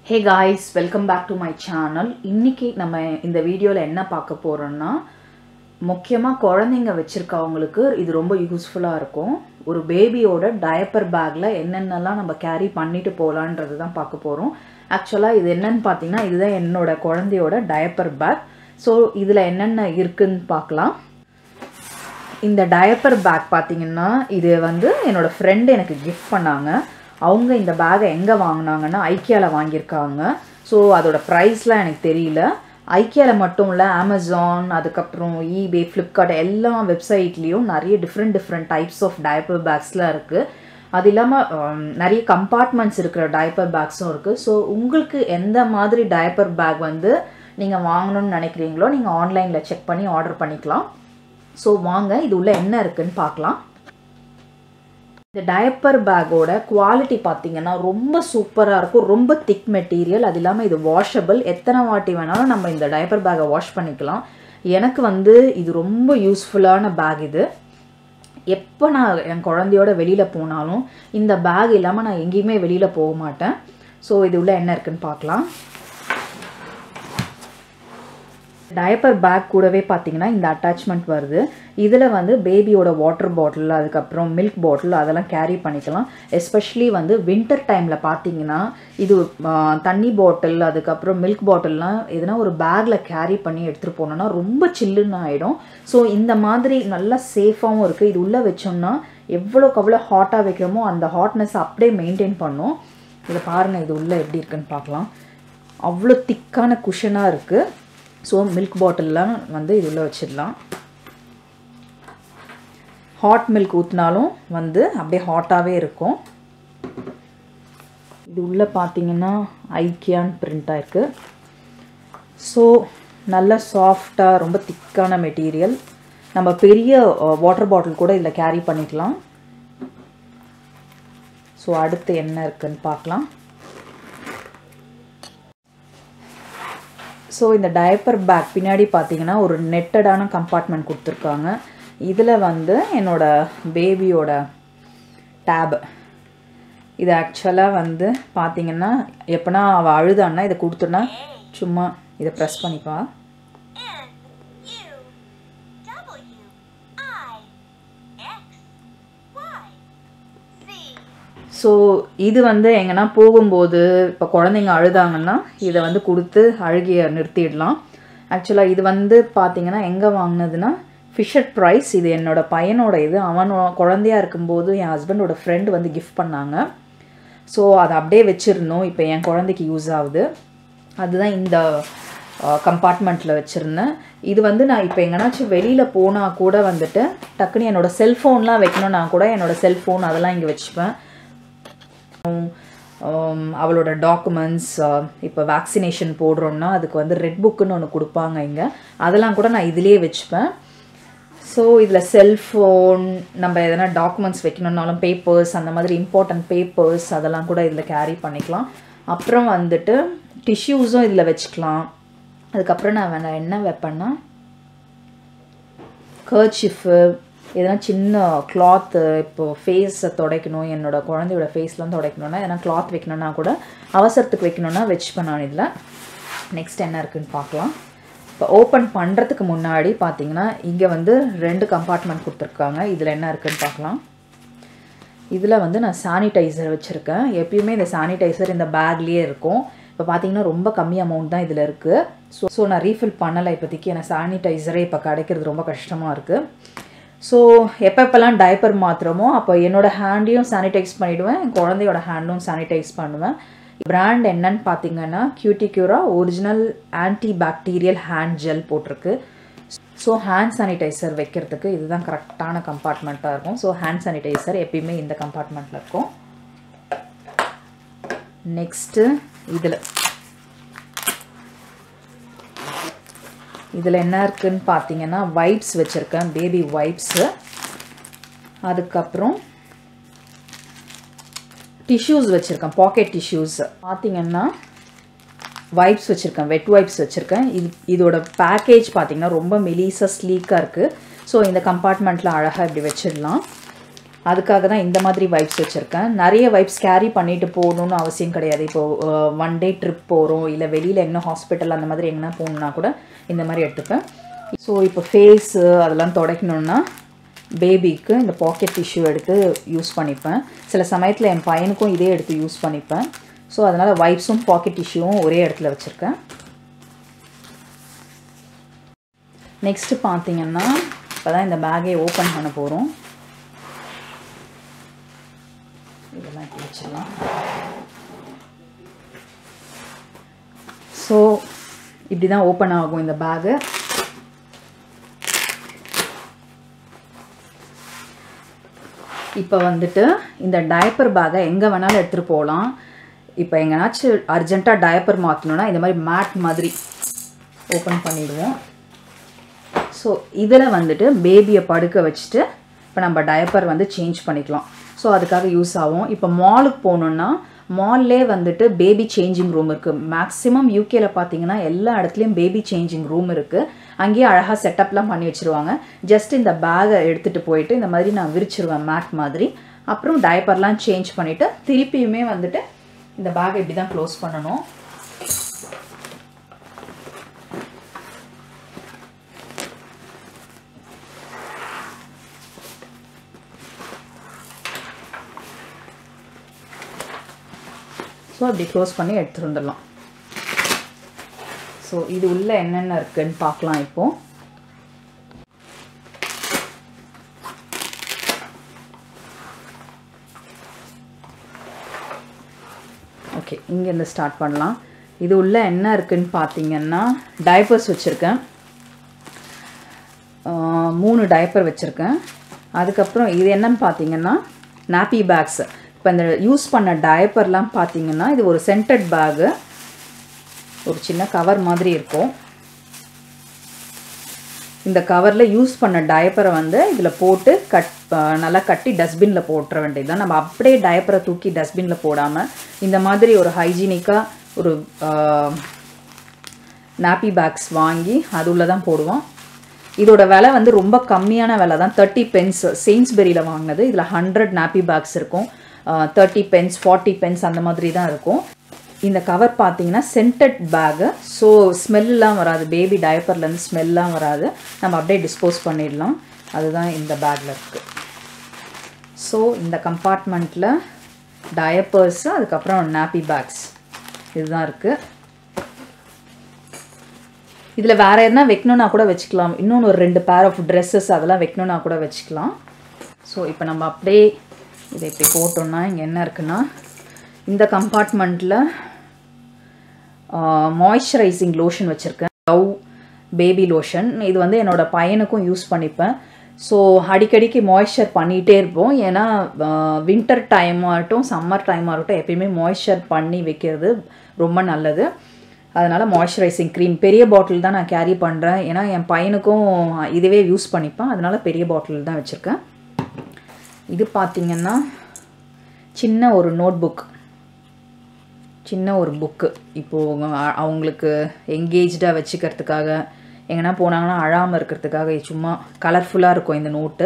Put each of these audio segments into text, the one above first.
hey guys welcome back to my channel இன்னைக்கு நம்ம இந்த வீடியோவில் என்ன பார்க்க போகிறோம்னா முக்கியமாக குழந்தைங்க வச்சுருக்கவங்களுக்கு இது ரொம்ப யூஸ்ஃபுல்லாக இருக்கும் ஒரு பேபியோட டயப்பர் பேக்கில் என்னென்னலாம் நம்ம கேரி பண்ணிட்டு போகலான்றது தான் பார்க்க போகிறோம் ஆக்சுவலாக இது என்னன்னு பார்த்தீங்கன்னா இதுதான் என்னோட குழந்தையோட டயப்பர் பேக் ஸோ இதில் என்னென்ன இருக்குன்னு பார்க்கலாம் இந்த டயப்பர் பேக் பார்த்தீங்கன்னா இது வந்து என்னோடய ஃப்ரெண்டு எனக்கு கிஃப்ட் பண்ணாங்க அவங்க இந்த பேக்கை எங்கே வாங்கினாங்கன்னா ஐக்கியாவில் வாங்கியிருக்காங்க ஸோ அதோட ப்ரைஸ்லாம் எனக்கு தெரியல ஐக்கியாவில் மட்டும் இல்லை அமேசான் அதுக்கப்புறம் ஈபே ஃப்ளிப்கார்ட் எல்லா வெப்சைட்லேயும் நிறைய different different types of diaper பேக்ஸ்லாம் இருக்குது அது இல்லாமல் நிறைய கம்பார்ட்மெண்ட்ஸ் இருக்கிற டயப்பர் பேக்ஸும் இருக்குது ஸோ உங்களுக்கு எந்த மாதிரி டயப்பர் பேக் வந்து நீங்கள் வாங்கணும்னு நினைக்கிறீங்களோ நீங்கள் ஆன்லைனில் செக் பண்ணி ஆர்டர் பண்ணிக்கலாம் ஸோ வாங்க இது உள்ள என்ன இருக்குன்னு பார்க்கலாம் இந்த டயப்பர் பேக்கோட குவாலிட்டி பார்த்தீங்கன்னா ரொம்ப சூப்பராக இருக்கும் ரொம்ப திக் மெட்டீரியல் அது இல்லாமல் இது வாஷபிள் எத்தனை வாட்டி வேணாலும் நம்ம இந்த டயப்பர் பேக்கை வாஷ் பண்ணிக்கலாம் எனக்கு வந்து இது ரொம்ப யூஸ்ஃபுல்லான பேக் இது எப்போ நான் என் குழந்தையோட வெளியில் போனாலும் இந்த பேக் இல்லாமல் நான் எங்கேயுமே வெளியில் போக மாட்டேன் ஸோ இது உள்ள என்ன இருக்குன்னு பார்க்கலாம் டயப்பர் பேக் கூடவே பார்த்தீங்கன்னா இந்த அட்டாச்மெண்ட் வருது இதில் வந்து பேபியோட வாட்டர் பாட்டில் அதுக்கப்புறம் மில்க் பாட்டில் அதெல்லாம் கேரி பண்ணிக்கலாம் எஸ்பெஷலி வந்து வின்டர் டைமில் பார்த்தீங்கன்னா இது தண்ணி பாட்டில் அதுக்கப்புறம் மில்க் பாட்டில்லாம் எதுனா ஒரு பேக்கில் கேரி பண்ணி எடுத்துகிட்டு போனோன்னா ரொம்ப சில்லுன்னு ஆகிடும் ஸோ இந்த மாதிரி நல்லா சேஃபாகவும் இருக்குது இது உள்ளே வச்சோம்னா எவ்வளோக்கு அவ்வளோ ஹாட்டாக வைக்கிறோமோ அந்த ஹாட்னஸ் அப்படியே மெயின்டைன் பண்ணும் இதை பாருங்கள் இது உள்ளே எப்படி இருக்குன்னு பார்க்கலாம் அவ்வளோ திக்கான குஷனாக இருக்குது ஸோ மில்க் பாட்டில்லாம் வந்து இது உள்ளே வச்சிடலாம் ஹாட் மில்க் ஊற்றினாலும் வந்து அப்படியே ஹாட்டாகவே இருக்கும் இது உள்ளே பார்த்தீங்கன்னா ஐக்கியான் பிரிண்ட் ஆயிருக்கு ஸோ நல்ல சாஃப்டாக ரொம்ப திக்கான மெட்டீரியல் நம்ம பெரிய வாட்டர் பாட்டில் கூட இதில் கேரி பண்ணிக்கலாம் ஸோ அடுத்து என்ன இருக்குன்னு பார்க்கலாம் ஸோ இந்த டயப்பர் பேக் பின்னாடி பார்த்தீங்கன்னா ஒரு நெட்டடான கம்பார்ட்மெண்ட் கொடுத்துருக்காங்க இதில் வந்து என்னோடய பேபியோட டேப் இது ஆக்சுவலாக வந்து பார்த்தீங்கன்னா எப்போனா அவள் அழுதான்னா இதை கொடுத்தோன்னா சும்மா இதை ப்ரெஸ் பண்ணிப்பா ஸோ இது வந்து எங்கன்னா போகும்போது இப்போ குழந்தைங்க அழுதாங்கன்னா இதை வந்து கொடுத்து அழுகிய நிறுத்திடலாம் ஆக்சுவலாக இது வந்து பார்த்தீங்கன்னா எங்கே வாங்கினதுன்னா ஃபிஷர் ப்ரைஸ் இது என்னோட பையனோட இது அவனோட குழந்தையாக இருக்கும்போது என் ஹஸ்பண்டோட ஃப்ரெண்டு வந்து கிஃப்ட் பண்ணாங்க ஸோ அதை அப்படியே வச்சுருந்தோம் இப்போ என் குழந்தைக்கு யூஸ் ஆகுது அதுதான் இந்த கம்பார்ட்மெண்ட்டில் வச்சுருந்தேன் இது வந்து நான் இப்போ எங்கேனாச்சும் வெளியில் போனால் கூட வந்துட்டு டக்குன்னு என்னோடய செல்ஃபோன்லாம் வைக்கணும்னா கூட என்னோடய செல்ஃபோன் அதெல்லாம் இங்கே வச்சுப்பேன் அவளோட டாக்குமெண்ட்ஸ் இப்போ வேக்சினேஷன் போடுறோம்னா அதுக்கு வந்து ரெட் புக்குன்னு ஒன்று கொடுப்பாங்க இங்கே அதெல்லாம் கூட நான் இதிலேயே வச்சுப்பேன் ஸோ இதில் செல்ஃபோன் நம்ம எதனா டாக்குமெண்ட்ஸ் வைக்கணுன்னாலும் பேப்பர்ஸ் அந்த மாதிரி இம்பார்ட்டன்ட் பேப்பர்ஸ் அதெல்லாம் கூட இதில் கேரி பண்ணிக்கலாம் அப்புறம் வந்துட்டு டிஷ்யூஸும் இதில் வச்சுக்கலாம் அதுக்கப்புறம் நான் வேணா என்ன வைப்பேன்னா கர்ச்சிஃபு எதனா சின்ன கிளாத்து இப்போது ஃபேஸை துடைக்கணும் என்னோடய குழந்தையோட ஃபேஸ்லாம் துடைக்கணும்னா எதனா கிளாத் வைக்கணும்னா கூட அவசரத்துக்கு வைக்கணும்னா வச்சுப்பேன் நான் இதில் நெக்ஸ்ட் என்ன இருக்குதுன்னு பார்க்கலாம் இப்போ ஓப்பன் பண்ணுறதுக்கு முன்னாடி பார்த்தீங்கன்னா இங்கே வந்து ரெண்டு கம்பார்ட்மெண்ட் கொடுத்துருக்காங்க இதில் என்ன இருக்குதுன்னு பார்க்கலாம் இதில் வந்து நான் சானிடைசர் வச்சுருக்கேன் எப்பயுமே இந்த சானிடைசர் இந்த பேக்லேயே இருக்கும் இப்போ பார்த்தீங்கன்னா ரொம்ப கம்மி அமௌண்ட் தான் இதில் இருக்குது ஸோ ஸோ நான் ரீஃபில் பண்ணலை இப்போதைக்கு எனக்கு சானிடைசரே இப்போ கிடைக்கிறது ரொம்ப கஷ்டமாக இருக்குது ஸோ எப்பப்பெல்லாம் டைப்பர் மாத்திரமோ அப்போ என்னோடய ஹேண்டையும் சானிடைஸ் பண்ணிவிடுவேன் என் குழந்தையோட ஹேண்டும் சானிடைஸ் பண்ணுவேன் பிராண்ட் என்னன்னு பார்த்தீங்கன்னா Cuticura original anti bacterial hand gel போட்டிருக்கு ஸோ ஹேண்ட் சானிடைசர் வைக்கிறதுக்கு இதுதான் கரெக்டான கம்பார்ட்மெண்ட்டாக இருக்கும் ஸோ ஹேண்ட் சானிடைசர் எப்பயுமே இந்த கம்பார்ட்மெண்ட்டில் இருக்கும் நெக்ஸ்ட்டு இதில் இதில் என்ன இருக்குதுன்னு பார்த்தீங்கன்னா வைப்ஸ் வச்சுருக்கேன் பேபி வைப்ஸு அதுக்கப்புறம் டிஷ்யூஸ் வச்சுருக்கேன் பாக்கெட் டிஷ்யூஸ் பார்த்தீங்கன்னா வைப்ஸ் வச்சுருக்கேன் வெட் வைப்ஸ் வச்சுருக்கேன் இது இதோட பேக்கேஜ் பார்த்தீங்கன்னா ரொம்ப மெலிசா ஸ்லீக்காக இருக்குது ஸோ இந்த கம்பார்ட்மெண்ட்டில் அழகாக இப்படி வச்சிடலாம் அதுக்காக தான் இந்த மாதிரி வைப்ஸ் வச்சுருக்கேன் நிறைய வைப்ஸ் கேரி பண்ணிட்டு போகணுன்னு அவசியம் கிடையாது இப்போது ஒன் டே ட்ரிப் போகிறோம் இல்லை வெளியில் எங்கே ஹாஸ்பிட்டல் அந்த மாதிரி எங்கன்னா போகணுன்னா கூட இந்த மாதிரி எடுத்துப்பேன் ஸோ இப்போ ஃபேஸு அதெல்லாம் துடைக்கணுன்னா பேபிக்கு இந்த பாக்கெட் டிஷ்யூ எடுத்து யூஸ் பண்ணிப்பேன் சில சமயத்தில் என் பையனுக்கும் இதே எடுத்து யூஸ் பண்ணிப்பேன் ஸோ அதனால் வைப்ஸும் பாக்கெட் டிஷ்யூவும் ஒரே இடத்துல வச்சுருக்கேன் நெக்ஸ்ட்டு பார்த்தீங்கன்னா இப்போ தான் இந்த பேக்கை ஓப்பன் பண்ண போகிறோம் இதெல்லாம் இப்படி வச்சிடலாம் ஸோ இப்படி தான் ஓப்பன் ஆகும் இந்த பேகு இப்போ வந்துட்டு இந்த டயப்பர் பேக்கை எங்கே வேணாலும் எடுத்துகிட்டு போகலாம் இப்போ எங்கேனாச்சும் அர்ஜென்ட்டாக டயப்பர் மாற்றணுன்னா இந்த மாதிரி மேட் மாதிரி ஓப்பன் பண்ணிடுவோம் ஸோ இதில் வந்துட்டு பேபியை படுக்க வச்சுட்டு இப்போ நம்ம டயப்பர் வந்து சேஞ்ச் பண்ணிக்கலாம் ஸோ அதுக்காக யூஸ் ஆகும் இப்போ மாலுக்கு போகணுன்னா மால்லே வந்துட்டு பேபி சேஞ்சிங் ரூம் இருக்குது மேக்ஸிமம் யூகேல பார்த்தீங்கன்னா எல்லா இடத்துலையும் பேபி சேஞ்சிங் ரூம் இருக்குது அங்கேயே அழகாக செட்டப்லாம் பண்ணி வச்சுருவாங்க ஜஸ்ட் இந்த பேகை எடுத்துகிட்டு போயிட்டு இந்த மாதிரி நான் விரிச்சிருவேன் மேட் மாதிரி அப்புறம் டயப்பர்லாம் சேஞ்ச் பண்ணிவிட்டு திருப்பியுமே வந்துட்டு இந்த பேகை இப்படி தான் க்ளோஸ் பண்ணணும் ஸோ அப்படி க்ளோஸ் பண்ணி எடுத்துகிட்டு வந்துடலாம் ஸோ இது உள்ள என்னென்ன இருக்குன்னு பார்க்கலாம் இப்போது ஓகே இங்கேருந்து ஸ்டார்ட் பண்ணலாம் இது உள்ள என்ன இருக்குன்னு பார்த்தீங்கன்னா டைப்பர்ஸ் வச்சுருக்கேன் மூணு டைப்பர் வச்சுருக்கேன் அதுக்கப்புறம் இது என்னன்னு பார்த்தீங்கன்னா நாப்பி பேக்ஸ் இப்போ இந்த யூஸ் பண்ண டயப்பர்லாம் பார்த்தீங்கன்னா இது ஒரு சென்டட் பேகு ஒரு சின்ன கவர் மாதிரி இருக்கும் இந்த கவரில் யூஸ் பண்ண டயப்பரை வந்து இதில் போட்டு கட் நல்லா கட்டி டஸ்ட்பினில் போட்டுற வேண்டியது தான் நம்ம அப்படியே டயப்பரை தூக்கி டஸ்ட்பினில் போடாமல் இந்த மாதிரி ஒரு ஹைஜீனிக்காக ஒரு நாப்பி பேக்ஸ் வாங்கி அது உள்ளே தான் போடுவோம் இதோட விலை வந்து ரொம்ப கம்மியான விலை தான் தேர்ட்டி பென்ஸ் செயின்ஸ்பெரியில் வாங்கினது இதில் ஹண்ட்ரட் நாப்பி பேக்ஸ் இருக்கும் தேர்ட்டி பென்ஸ் ஃபார்ட்டி பென்ஸ் அந்த மாதிரி தான் இருக்கும் இந்த கவர் பார்த்தீங்கன்னா சென்டட் பேகு ஸோ ஸ்மெல்லாம் வராது பேபி டயப்பர்லேருந்து ஸ்மெல்லாம் வராது நம்ம அப்படியே டிஸ்போஸ் பண்ணிடலாம் அதுதான் இந்த பேக்கில் இருக்குது ஸோ இந்த கம்பார்ட்மெண்ட்டில் டயப்பர்ஸு அதுக்கப்புறம் நாப்பி பேக்ஸ் இதுதான் இருக்குது இதில் வேறு எதுனா வைக்கணுன்னா கூட வச்சுக்கலாம் இன்னொன்று ஒரு ரெண்டு பேர் ஆஃப் ட்ரெஸ்ஸஸ் அதெல்லாம் வைக்கணுன்னா கூட வச்சுக்கலாம் ஸோ இப்போ நம்ம அப்படியே இதை இப்படி போட்டோம்னா இங்கே என்ன இருக்குன்னா இந்த கம்பார்ட்மெண்ட்டில் மாய்ஸ்சரைசிங் லோஷன் வச்சுருக்கேன் டவ் பேபி லோஷன் இது வந்து என்னோடய பையனுக்கும் யூஸ் பண்ணிப்பேன் ஸோ அடிக்கடிக்கு மாய்ஸ்சர் பண்ணிகிட்டே இருப்போம் ஏன்னா வின்டர் டைம் ஆகட்டும் சம்மர் டைம் ஆகட்டும் எப்பயுமே மாய்ஸ்சர் பண்ணி வைக்கிறது ரொம்ப நல்லது அதனால் மாய்ஸ்சரைசிங் க்ரீம் பெரிய பாட்டில் தான் நான் கேரி பண்ணுறேன் ஏன்னா என் பையனுக்கும் இதுவே யூஸ் பண்ணிப்பேன் அதனால் பெரிய பாட்டில் தான் வச்சுருக்கேன் இது பார்த்திங்கன்னா சின்ன ஒரு நோட் புக் சின்ன ஒரு புக்கு இப்போது அவங்களுக்கு எங்கேஜ்டாக வச்சுக்கிறதுக்காக எங்கன்னா போனாங்கன்னா அழாமல் இருக்கிறதுக்காக சும்மா கலர்ஃபுல்லாக இருக்கும் இந்த நோட்டு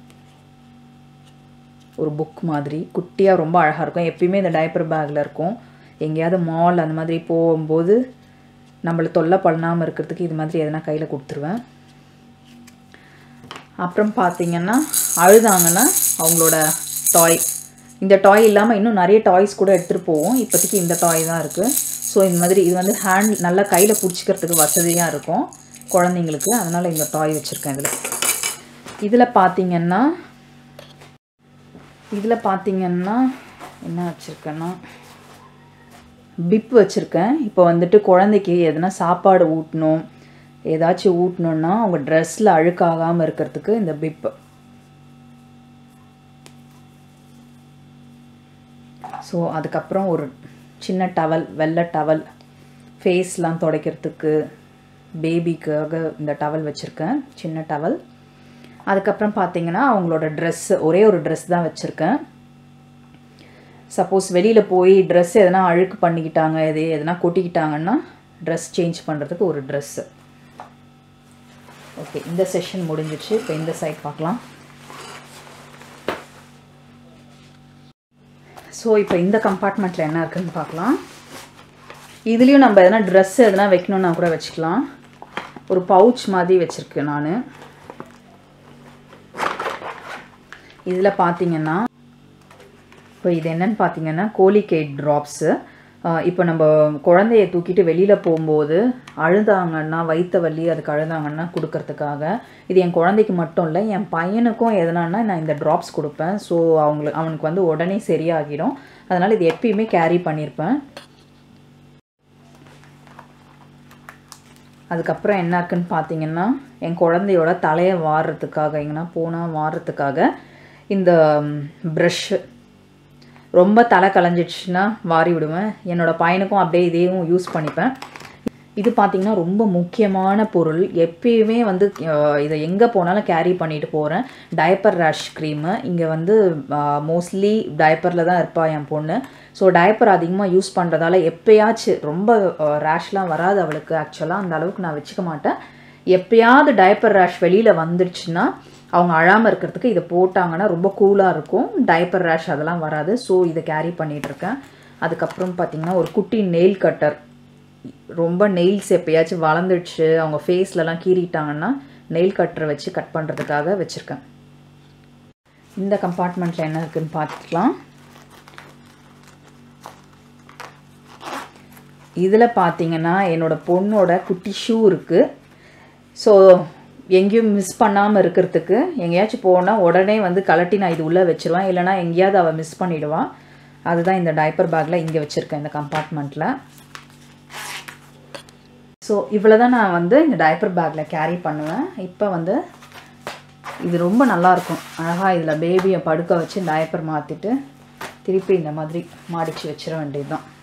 ஒரு புக் மாதிரி குட்டியாக ரொம்ப அழகாக இருக்கும் எப்பயுமே இந்த டைப்பர் பேக்கில் இருக்கும் எங்கேயாவது மால் அந்த மாதிரி போகும்போது நம்மளை தொல்லை பண்ணாமல் இருக்கிறதுக்கு இது மாதிரி எதனா கையில் கொடுத்துருவேன் அப்புறம் பார்த்திங்கன்னா அழுதாங்கன்னா அவங்களோட டாய் இந்த டாய் இல்லாமல் இன்னும் நிறைய டாய்ஸ் கூட எடுத்துகிட்டு போவோம் இப்போதைக்கு இந்த டாய் தான் இருக்குது ஸோ இந்த மாதிரி இது வந்து ஹேண்ட் நல்லா கையில் பிடிச்சிக்கிறதுக்கு வசதியாக இருக்கும் குழந்தைங்களுக்கு அதனால் இந்த டாய் வச்சுருக்கேன் இதில் இதில் பார்த்திங்கன்னா இதில் பார்த்திங்கன்னா என்ன வச்சுருக்கேன்னா பிப் வச்சுருக்கேன் இப்போ வந்துட்டு குழந்தைக்கு எதனா சாப்பாடு ஊட்டணும் ஏதாச்சும் ஊட்டணுன்னா அவங்க ட்ரெஸ்ஸில் அழுக்காகாமல் இருக்கிறதுக்கு இந்த பிப்பு ஸோ அதுக்கப்புறம் ஒரு சின்ன டவல் வெள்ளை டவல் ஃபேஸ்லாம் துடைக்கிறதுக்கு பேபிக்காக இந்த டவல் வச்சுருக்கேன் சின்ன டவல் அதுக்கப்புறம் பார்த்தீங்கன்னா அவங்களோட ட்ரெஸ்ஸு ஒரே ஒரு ட்ரெஸ் தான் வச்சுருக்கேன் சப்போஸ் வெளியில் போய் ட்ரெஸ் எதனா அழுக்கு பண்ணிக்கிட்டாங்க எது எதனா கொட்டிக்கிட்டாங்கன்னா ட்ரெஸ் சேஞ்ச் பண்ணுறதுக்கு ஒரு ட்ரெஸ்ஸு ஓகே இந்த செஷன் முடிஞ்சிச்சு இப்போ இந்த சைட் பார்க்கலாம் ஸோ இப்போ இந்த கம்பார்ட்மெண்ட்டில் என்ன இருக்குன்னு பார்க்கலாம் இதுலேயும் நம்ம எதனா ட்ரெஸ் எதனா வைக்கணுன்னா கூட வச்சுக்கலாம் ஒரு பவுச் மாதிரி வச்சுருக்கேன் நான் இதில் பார்த்தீங்கன்னா இப்போ இது என்னன்னு பார்த்தீங்கன்னா கோழிகேட் ட்ராப்ஸு இப்போ நம்ம குழந்தைய தூக்கிட்டு வெளியில் போகும்போது அழுதாங்கன்னா வயிற்று வலி அதுக்கு அழுதாங்கன்னா கொடுக்கறதுக்காக இது என் குழந்தைக்கு மட்டும் இல்லை என் பையனுக்கும் எதனான்னா நான் இந்த ட்ராப்ஸ் கொடுப்பேன் ஸோ அவங்களுக்கு அவனுக்கு வந்து உடனே சரியாகிடும் அதனால் இது எப்பயுமே கேரி பண்ணியிருப்பேன் அதுக்கப்புறம் என்ன இருக்குன்னு பார்த்தீங்கன்னா என் குழந்தையோட தலையை வாடுறதுக்காக எங்கன்னா போனால் வாடுறதுக்காக இந்த ப்ரஷ்ஷு ரொம்ப தலை கலைஞ்சிடுச்சுன்னா வாரி விடுவேன் என்னோடய பையனுக்கும் அப்படியே இதையும் யூஸ் பண்ணிப்பேன் இது பார்த்திங்கன்னா ரொம்ப முக்கியமான பொருள் எப்பயுமே வந்து அஹ், இதை எங்கே போனாலும் கேரி பண்ணிட்டு போகிறேன் டயப்பர் ரேஷ் க்ரீமு இங்கே வந்து மோஸ்ட்லி டயப்பரில் தான் இருப்பா என் பொண்ணு ஸோ டயப்பர் அதிகமாக யூஸ் பண்ணுறதால எப்பயாச்சும் ரொம்ப ரேஷ்லாம் வராது அவளுக்கு ஆக்சுவலாக அந்த அளவுக்கு நான் வச்சுக்க மாட்டேன் எப்பயாவது டயப்பர் ரேஷ் வெளியில் வந்துடுச்சுன்னா அவங்க அழாமல் இருக்கிறதுக்கு இதை போட்டாங்கன்னா ரொம்ப கூலாக இருக்கும் டயப்பர் ரேஷ் அதெல்லாம் வராது ஸோ இதை கேரி பண்ணிகிட்ருக்கேன் அதுக்கப்புறம் பார்த்திங்கன்னா ஒரு குட்டி நெயில் கட்டர் ரொம்ப நெயில்ஸ் எப்பயாச்சும் வளர்ந்துடுச்சு அவங்க ஃபேஸ்லலாம் கீறிட்டாங்கன்னா நெயில் கட்டரை வச்சு கட் பண்ணுறதுக்காக வச்சுருக்கேன் இந்த கம்பார்ட்மெண்ட்டில் என்ன இருக்குன்னு பார்த்துக்கலாம் இதில் பார்த்தீங்கன்னா என்னோட பொண்ணோட குட்டி ஷூ இருக்குது ஸோ எங்கேயும் மிஸ் பண்ணாமல் இருக்கிறதுக்கு எங்கேயாச்சும் போனால் உடனே வந்து கலட்டி நான் இது உள்ளே வச்சிருவேன் இல்லைனா எங்கேயாவது அவள் மிஸ் பண்ணிடுவான் அதுதான் இந்த டைப்பர் பேக்கில் இங்கே வச்சுருக்கேன் இந்த கம்பார்ட்மெண்ட்டில் ஸோ இவ்வளோ தான் நான் வந்து இந்த டைப்பர் பேக்கில் கேரி பண்ணுவேன் இப்போ வந்து இது ரொம்ப நல்லாயிருக்கும் அழகாக இதில் பேபியை படுக்க வச்சு டைப்பர் மாற்றிட்டு திருப்பி இந்த மாதிரி மாடிச்சு வச்சிட வேண்டியது தான்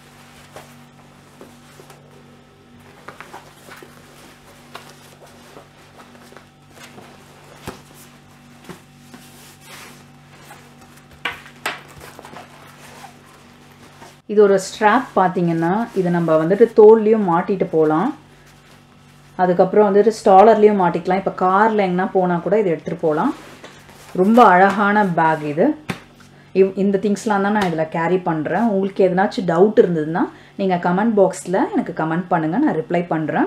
இது ஒரு ஸ்ட்ராப் பார்த்தீங்கன்னா இது நம்ம வந்துட்டு தோல்லையும் மாட்டிட்டு போகலாம் அதுக்கப்புறம் வந்துட்டு ஸ்டாலர்லேயும் மாட்டிக்கலாம் இப்போ காரில் எங்கன்னா போனால் கூட இது எடுத்துகிட்டு போகலாம் ரொம்ப அழகான பேக் இது இவ் இந்த திங்ஸ்லாம் தான் நான் இதில் கேரி பண்ணுறேன் உங்களுக்கு எதனாச்சும் டவுட் இருந்ததுன்னா நீங்கள் கமெண்ட் பாக்ஸில் எனக்கு கமெண்ட் பண்ணுங்கள் நான் ரிப்ளை பண்ணுறேன்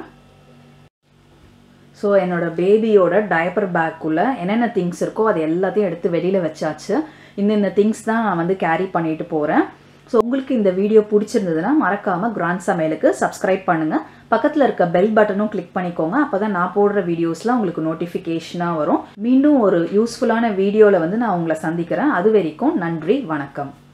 ஸோ என்னோட பேபியோட டயப்பர் பேக்குள்ளே என்னென்ன திங்ஸ் இருக்கோ அது எல்லாத்தையும் எடுத்து வெளியில் வச்சாச்சு இந்த இந்த திங்ஸ் தான் நான் வந்து கேரி பண்ணிட்டு போகிறேன் ஸோ உங்களுக்கு இந்த வீடியோ பிடிச்சிருந்ததுன்னா மறக்காமல் கிராண்ட் சமையலுக்கு சப்ஸ்கிரைப் பண்ணுங்கள் பக்கத்தில் இருக்க பெல் பட்டனும் கிளிக் பண்ணிக்கோங்க அப்போ தான் நான் போடுற வீடியோஸ்லாம் உங்களுக்கு நோட்டிஃபிகேஷனாக வரும் மீண்டும் ஒரு யூஸ்ஃபுல்லான வீடியோவில் வந்து நான் உங்களை சந்திக்கிறேன் அது வரைக்கும் நன்றி வணக்கம்